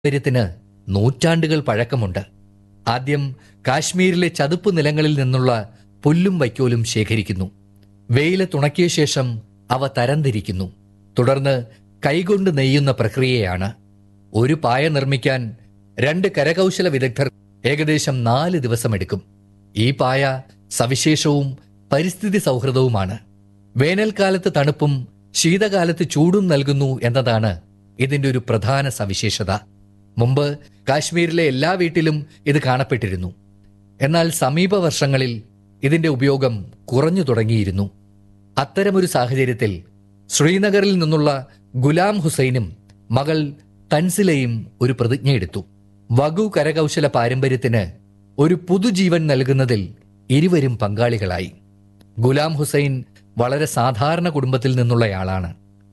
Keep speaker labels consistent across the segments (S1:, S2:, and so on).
S1: പാരമ്പര്യത്തിന് നൂറ്റാണ്ടുകൾ പഴക്കമുണ്ട് ആദ്യം കാശ്മീരിലെ ചതുപ്പ് നിലങ്ങളിൽ നിന്നുള്ള പുല്ലും വൈക്കോലും ശേഖരിക്കുന്നു വെയിലത്തുണക്കിയ ശേഷം അവ തരംതിരിക്കുന്നു തുടർന്ന് കൈകൊണ്ട് നെയ്യുന്ന പ്രക്രിയയാണ് ഒരു പായ നിർമ്മിക്കാൻ രണ്ട് കരകൗശല വിദഗ്ധർ ഏകദേശം നാല് ദിവസമെടുക്കും ഈ പായ സവിശേഷവും പരിസ്ഥിതി സൗഹൃദവുമാണ് വേനൽക്കാലത്ത് തണുപ്പും ശീതകാലത്ത് ചൂടും നൽകുന്നു എന്നതാണ് ഇതിന്റെ ഒരു പ്രധാന സവിശേഷത മുമ്പ് കാശ്മീരിലെ എല്ലാ വീട്ടിലും ഇത് കാണപ്പെട്ടിരുന്നു എന്നാൽ സമീപ വർഷങ്ങളിൽ ഇതിന്റെ ഉപയോഗം കുറഞ്ഞു തുടങ്ങിയിരുന്നു അത്തരമൊരു സാഹചര്യത്തിൽ ശ്രീനഗറിൽ നിന്നുള്ള ഗുലാം ഹുസൈനും മകൾ തൻസിലയും ഒരു പ്രതിജ്ഞയെടുത്തു വഗു കരകൗശല പാരമ്പര്യത്തിന് ഒരു പുതുജീവൻ നൽകുന്നതിൽ ഇരുവരും പങ്കാളികളായി ഗുലാം ഹുസൈൻ വളരെ സാധാരണ കുടുംബത്തിൽ നിന്നുള്ളയാളാണ്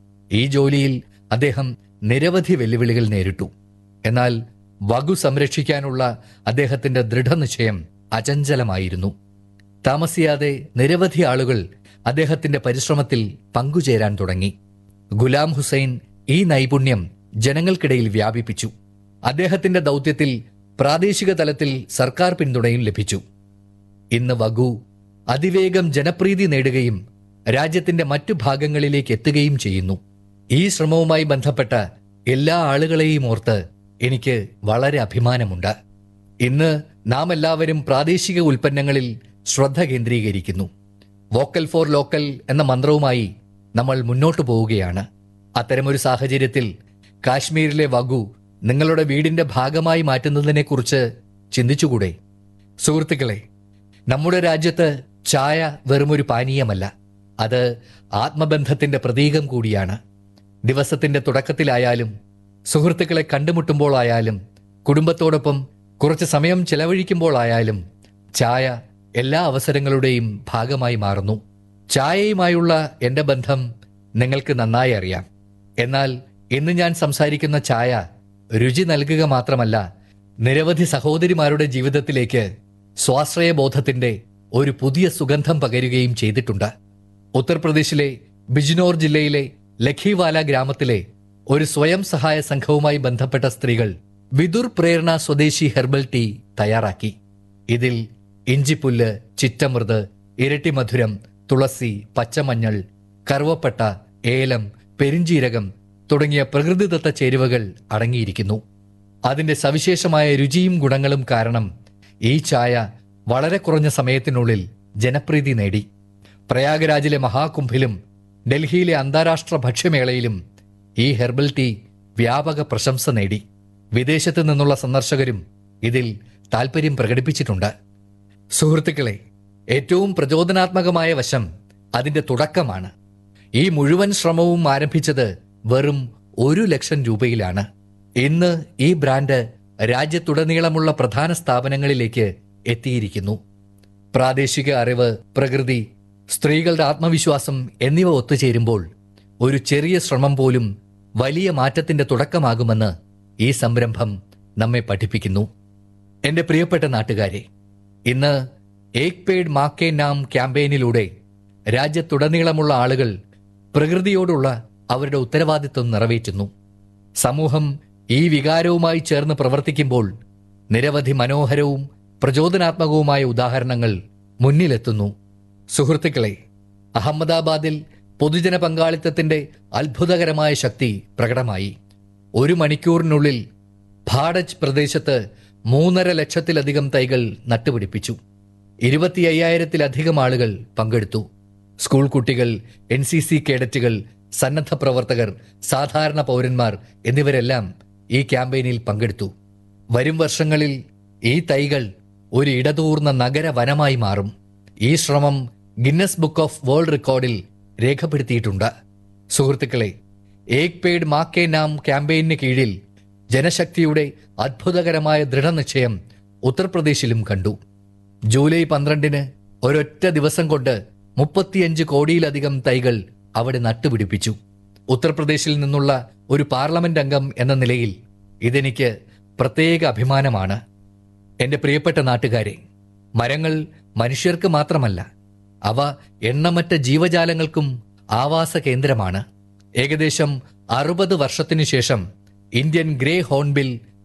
S1: ഈ ജോലിയിൽ അദ്ദേഹം നിരവധി വെല്ലുവിളികൾ നേരിട്ടു എന്നാൽ വഗു സംരക്ഷിക്കാനുള്ള അദ്ദേഹത്തിന്റെ ദൃഢനിശ്ചയം അചഞ്ചലമായിരുന്നു താമസിയാതെ നിരവധി ആളുകൾ അദ്ദേഹത്തിന്റെ പരിശ്രമത്തിൽ പങ്കുചേരാൻ തുടങ്ങി ഗുലാം ഹുസൈൻ ഈ നൈപുണ്യം ജനങ്ങൾക്കിടയിൽ വ്യാപിപ്പിച്ചു അദ്ദേഹത്തിന്റെ ദൗത്യത്തിൽ പ്രാദേശിക തലത്തിൽ സർക്കാർ പിന്തുണയും ലഭിച്ചു ഇന്ന് വഗു അതിവേഗം ജനപ്രീതി നേടുകയും രാജ്യത്തിന്റെ മറ്റു ഭാഗങ്ങളിലേക്ക് എത്തുകയും ചെയ്യുന്നു ഈ ശ്രമവുമായി ബന്ധപ്പെട്ട എല്ലാ ആളുകളെയും ഓർത്ത് എനിക്ക് വളരെ അഭിമാനമുണ്ട് ഇന്ന് നാം എല്ലാവരും പ്രാദേശിക ഉൽപ്പന്നങ്ങളിൽ ശ്രദ്ധ കേന്ദ്രീകരിക്കുന്നു വോക്കൽ ഫോർ ലോക്കൽ എന്ന മന്ത്രവുമായി നമ്മൾ മുന്നോട്ടു പോവുകയാണ് അത്തരമൊരു സാഹചര്യത്തിൽ കാശ്മീരിലെ വഗു നിങ്ങളുടെ വീടിന്റെ ഭാഗമായി മാറ്റുന്നതിനെക്കുറിച്ച് ചിന്തിച്ചുകൂടെ സുഹൃത്തുക്കളെ നമ്മുടെ രാജ്യത്ത് ചായ വെറുമൊരു പാനീയമല്ല അത് ആത്മബന്ധത്തിന്റെ പ്രതീകം കൂടിയാണ് ദിവസത്തിന്റെ തുടക്കത്തിലായാലും സുഹൃത്തുക്കളെ കണ്ടുമുട്ടുമ്പോഴായാലും കുടുംബത്തോടൊപ്പം കുറച്ച് സമയം ചെലവഴിക്കുമ്പോഴായാലും ചായ എല്ലാ അവസരങ്ങളുടെയും ഭാഗമായി മാറുന്നു ചായയുമായുള്ള എന്റെ ബന്ധം നിങ്ങൾക്ക് നന്നായി അറിയാം എന്നാൽ ഇന്ന് ഞാൻ സംസാരിക്കുന്ന ചായ രുചി നൽകുക മാത്രമല്ല നിരവധി സഹോദരിമാരുടെ ജീവിതത്തിലേക്ക് സ്വാശ്രയബോധത്തിന്റെ ഒരു പുതിയ സുഗന്ധം പകരുകയും ചെയ്തിട്ടുണ്ട് ഉത്തർപ്രദേശിലെ ബിജ്നോർ ജില്ലയിലെ ലഖിവാല ഗ്രാമത്തിലെ ഒരു സ്വയം സഹായ സംഘവുമായി ബന്ധപ്പെട്ട സ്ത്രീകൾ വിദുർ പ്രേരണ സ്വദേശി ഹെർബൽ ടീ തയ്യാറാക്കി ഇതിൽ ഇഞ്ചിപ്പുല്ല് ചിറ്റമൃത് ഇരട്ടി മധുരം തുളസി പച്ചമഞ്ഞൾ കറുവപ്പട്ട ഏലം പെരിഞ്ചീരകം തുടങ്ങിയ പ്രകൃതിദത്ത ചേരുവകൾ അടങ്ങിയിരിക്കുന്നു അതിന്റെ സവിശേഷമായ രുചിയും ഗുണങ്ങളും കാരണം ഈ ചായ വളരെ കുറഞ്ഞ സമയത്തിനുള്ളിൽ ജനപ്രീതി നേടി പ്രയാഗരാജിലെ മഹാകുംഭിലും ഡൽഹിയിലെ അന്താരാഷ്ട്ര ഭക്ഷ്യമേളയിലും ഈ ഹെർബൽ ടീ വ്യാപക പ്രശംസ നേടി വിദേശത്ത് നിന്നുള്ള സന്ദർശകരും ഇതിൽ താൽപര്യം പ്രകടിപ്പിച്ചിട്ടുണ്ട് സുഹൃത്തുക്കളെ ഏറ്റവും പ്രചോദനാത്മകമായ വശം അതിന്റെ തുടക്കമാണ് ഈ മുഴുവൻ ശ്രമവും ആരംഭിച്ചത് വെറും ഒരു ലക്ഷം രൂപയിലാണ് ഇന്ന് ഈ ബ്രാൻഡ് രാജ്യത്തുടനീളമുള്ള പ്രധാന സ്ഥാപനങ്ങളിലേക്ക് എത്തിയിരിക്കുന്നു പ്രാദേശിക അറിവ് പ്രകൃതി സ്ത്രീകളുടെ ആത്മവിശ്വാസം എന്നിവ ഒത്തുചേരുമ്പോൾ ഒരു ചെറിയ ശ്രമം പോലും വലിയ മാറ്റത്തിന്റെ തുടക്കമാകുമെന്ന് ഈ സംരംഭം നമ്മെ പഠിപ്പിക്കുന്നു എന്റെ പ്രിയപ്പെട്ട നാട്ടുകാരെ ഇന്ന് ഏക് പേഡ് മാക്കേ നാം ക്യാമ്പയിനിലൂടെ രാജ്യത്തുടനീളമുള്ള ആളുകൾ പ്രകൃതിയോടുള്ള അവരുടെ ഉത്തരവാദിത്വം നിറവേറ്റുന്നു സമൂഹം ഈ വികാരവുമായി ചേർന്ന് പ്രവർത്തിക്കുമ്പോൾ നിരവധി മനോഹരവും പ്രചോദനാത്മകവുമായ ഉദാഹരണങ്ങൾ മുന്നിലെത്തുന്നു സുഹൃത്തുക്കളെ അഹമ്മദാബാദിൽ പൊതുജന പങ്കാളിത്തത്തിന്റെ അത്ഭുതകരമായ ശക്തി പ്രകടമായി ഒരു മണിക്കൂറിനുള്ളിൽ ഭാഡജ് പ്രദേശത്ത് മൂന്നര ലക്ഷത്തിലധികം തൈകൾ നട്ടുപിടിപ്പിച്ചു ഇരുപത്തി അയ്യായിരത്തിലധികം ആളുകൾ പങ്കെടുത്തു സ്കൂൾ കുട്ടികൾ എൻ സി സി കേഡറ്റുകൾ സന്നദ്ധ പ്രവർത്തകർ സാധാരണ പൗരന്മാർ എന്നിവരെല്ലാം ഈ ക്യാമ്പയിനിൽ പങ്കെടുത്തു വരും വർഷങ്ങളിൽ ഈ തൈകൾ ഒരു ഇടതൂർന്ന നഗര വനമായി മാറും ഈ ശ്രമം ഗിന്നസ് ബുക്ക് ഓഫ് വേൾഡ് റെക്കോർഡിൽ രേഖപ്പെടുത്തിയിട്ടുണ്ട് സുഹൃത്തുക്കളെ ഏക് പേഡ് മാക്കേ നാം ക്യാമ്പയിന് കീഴിൽ ജനശക്തിയുടെ അത്ഭുതകരമായ ദൃഢനിശ്ചയം ഉത്തർപ്രദേശിലും കണ്ടു ജൂലൈ പന്ത്രണ്ടിന് ഒരൊറ്റ ദിവസം കൊണ്ട് മുപ്പത്തിയഞ്ച് കോടിയിലധികം തൈകൾ അവിടെ നട്ടുപിടിപ്പിച്ചു ഉത്തർപ്രദേശിൽ നിന്നുള്ള ഒരു പാർലമെന്റ് അംഗം എന്ന നിലയിൽ ഇതെനിക്ക് പ്രത്യേക അഭിമാനമാണ് എന്റെ പ്രിയപ്പെട്ട നാട്ടുകാരെ മരങ്ങൾ മനുഷ്യർക്ക് മാത്രമല്ല അവ എണ്ണമറ്റ ജീവജാലങ്ങൾക്കും ആവാസ കേന്ദ്രമാണ് ഏകദേശം അറുപത് വർഷത്തിനു ശേഷം ഇന്ത്യൻ ഗ്രേ ഹോൺബിൽ